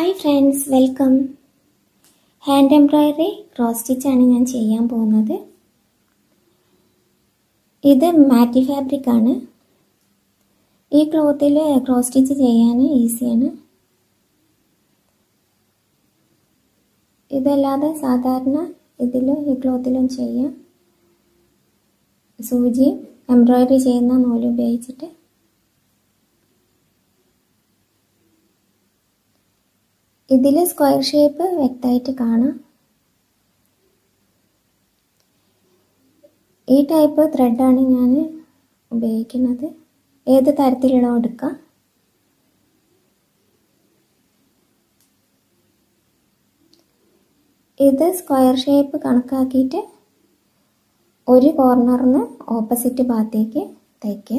hi friends welcome hand embroidery cross സ്റ്റിച്ചാണ് ഞാൻ ചെയ്യാൻ പോകുന്നത് ഇത് മാറ്റി ഫാബ്രിക് ആണ് ഈ ക്ലോത്തിൽ ക്രോസ് സ്റ്റിച്ച് ചെയ്യാൻ ഈസിയാണ് ഇതല്ലാതെ സാധാരണ ഇതിലും ഈ ക്ലോത്തിലും ചെയ്യാം സൂചി എംബ്രോയിഡറി ചെയ്യുന്ന നൂല് ഉപയോഗിച്ചിട്ട് ഇതിൽ സ്ക്വയർ ഷേപ്പ് വ്യക്തമായിട്ട് കാണാം ഈ ടൈപ്പ് ത്രെഡാണ് ഞാൻ ഉപയോഗിക്കുന്നത് ഏത് തരത്തിലുള്ള എടുക്കാം ഇത് സ്ക്വയർ ഷേപ്പ് കണക്കാക്കിയിട്ട് ഒരു കോർണറിൽ നിന്ന് ഓപ്പോസിറ്റ് ഭാഗത്തേക്ക് തയ്ക്കുക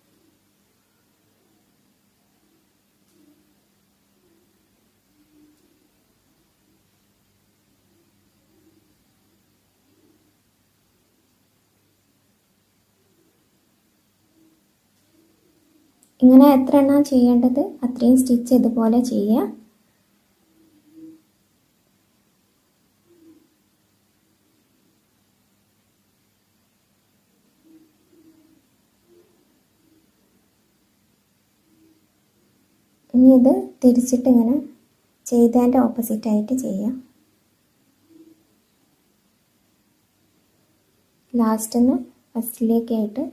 ഇങ്ങനെ എത്ര എണ്ണം ചെയ്യേണ്ടത് അത്രയും സ്റ്റിച്ച് ഇതുപോലെ ചെയ്യുക ഇനി ഇത് തിരിച്ചിട്ട് ഇങ്ങനെ ചെയ്തതിൻ്റെ ഓപ്പോസിറ്റ് ആയിട്ട് ചെയ്യാം ലാസ്റ്റിന്ന് ഫസ്റ്റിലേക്കായിട്ട്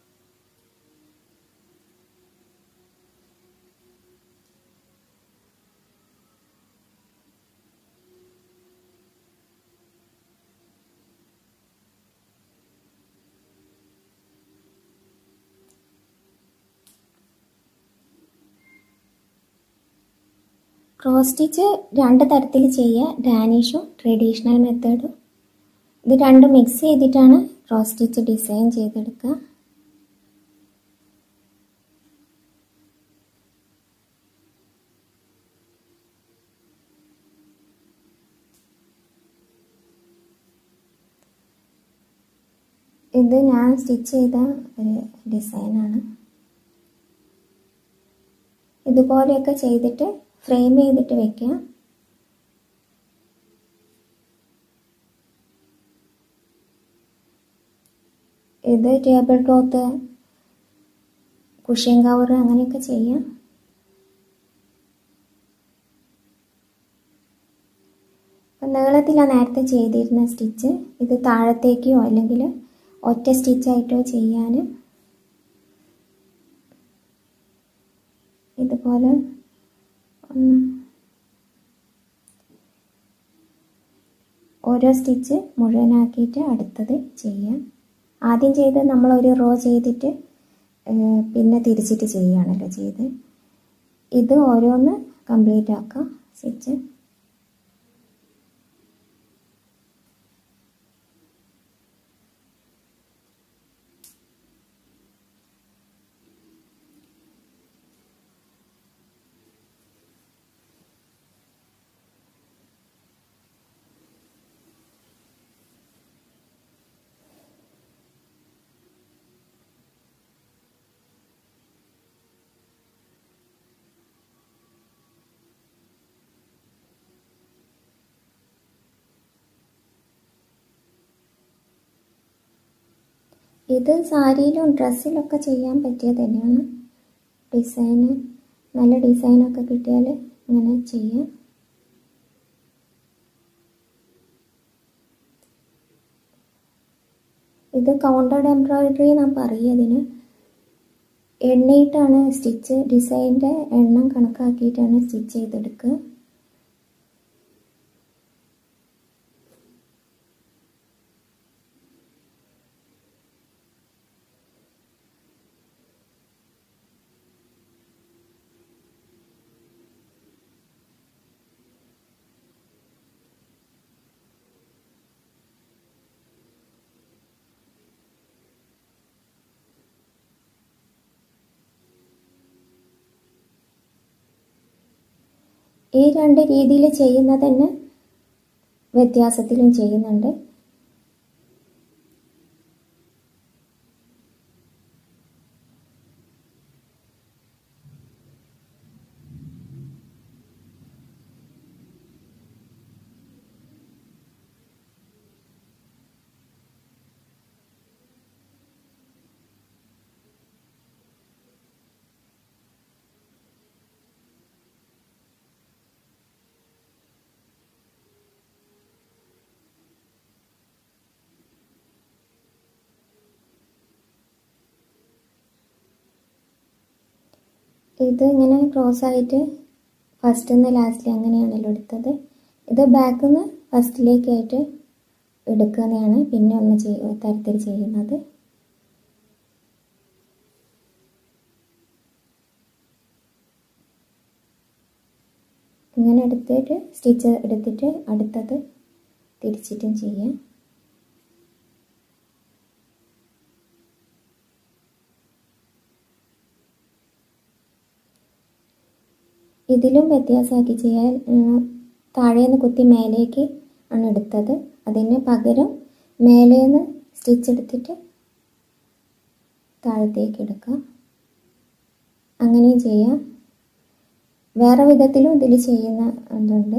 ക്രോസ് സ്റ്റിച്ച് രണ്ട് തരത്തിൽ ചെയ്യുക ഡാനിഷും ട്രഡീഷണൽ മെത്തേഡും ഇത് രണ്ടും മിക്സ് ചെയ്തിട്ടാണ് ക്രോസ് സ്റ്റിച്ച് ഡിസൈൻ ചെയ്തെടുക്കുക ഇത് ഞാൻ സ്റ്റിച്ച് ചെയ്ത ഒരു ഡിസൈനാണ് ഇതുപോലെയൊക്കെ ചെയ്തിട്ട് ഫ്രെയിം ചെയ്തിട്ട് വെക്കുക ഇത് ടേബിൾ ക്ലോത്ത് കുഷ്യൻ കവർ അങ്ങനെയൊക്കെ ചെയ്യാം നീളത്തിലാണ് നേരത്തെ ചെയ്തിരുന്ന സ്റ്റിച്ച് ഇത് താഴത്തേക്കോ അല്ലെങ്കിൽ ഒറ്റ സ്റ്റിച്ചായിട്ടോ ചെയ്യാൻ ഇതുപോലെ ഒന്ന് ഓരോ സ്റ്റിച്ച് മുഴുവനാക്കിയിട്ട് അടുത്തത് ചെയ്യാം ആദ്യം ചെയ്ത് നമ്മൾ ഒരു റോ ചെയ്തിട്ട് പിന്നെ തിരിച്ചിട്ട് ചെയ്യുകയാണല്ലോ ചെയ്ത് ഇത് ഓരോന്ന് കംപ്ലീറ്റ് ആക്കാം സ്റ്റിച്ച് ഇത് സാരിയിലും ഡ്രസ്സിലൊക്കെ ചെയ്യാൻ പറ്റിയത് തന്നെയാണ് ഡിസൈന് നല്ല ഡിസൈനൊക്കെ കിട്ടിയാൽ ഇങ്ങനെ ചെയ്യാം ഇത് കൗണ്ടർഡ് എംബ്രോയിഡറി ഞാൻ പറയുക ഇതിന് എണ്ണയിട്ടാണ് സ്റ്റിച്ച് ഡിസൈൻ്റെ എണ്ണം കണക്കാക്കിയിട്ടാണ് സ്റ്റിച്ച് ചെയ്തെടുക്കുക ഈ രണ്ട് രീതിയിൽ ചെയ്യുന്നത് തന്നെ വ്യത്യാസത്തിലും ചെയ്യുന്നുണ്ട് ഇത് ഇങ്ങനെ ക്രോസ് ആയിട്ട് ഫസ്റ്റ് നിന്ന് ലാസ്റ്റിൽ അങ്ങനെയാണല്ലോ എടുത്തത് ഇത് ബാക്കിൽ നിന്ന് ഫസ്റ്റിലേക്കായിട്ട് എടുക്കുന്നതാണ് പിന്നെ ഒന്ന് ചെയ്യ തരത്തിൽ ചെയ്യുന്നത് ഇങ്ങനെ എടുത്തിട്ട് സ്റ്റിച്ച് എടുത്തിട്ട് അടുത്തത് തിരിച്ചിട്ടും ചെയ്യാം ഇതിലും വ്യത്യാസമാക്കി ചെയ്യാൻ താഴേന്ന് കുത്തി മേലേക്ക് ആണ് എടുത്തത് അതിന് പകരം മേലേന്ന് സ്റ്റിച്ച് എടുത്തിട്ട് താഴത്തേക്ക് എടുക്കാം അങ്ങനെയും ചെയ്യാം വേറെ വിധത്തിലും ഇതിൽ ചെയ്യുന്ന ഇതുണ്ട്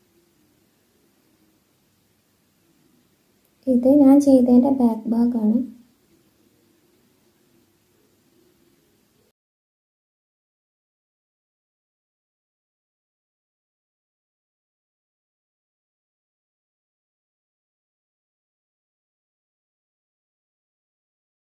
ഇത് ഞാൻ ചെയ്തതിൻ്റെ ബാക്ക് ഭാഗമാണ്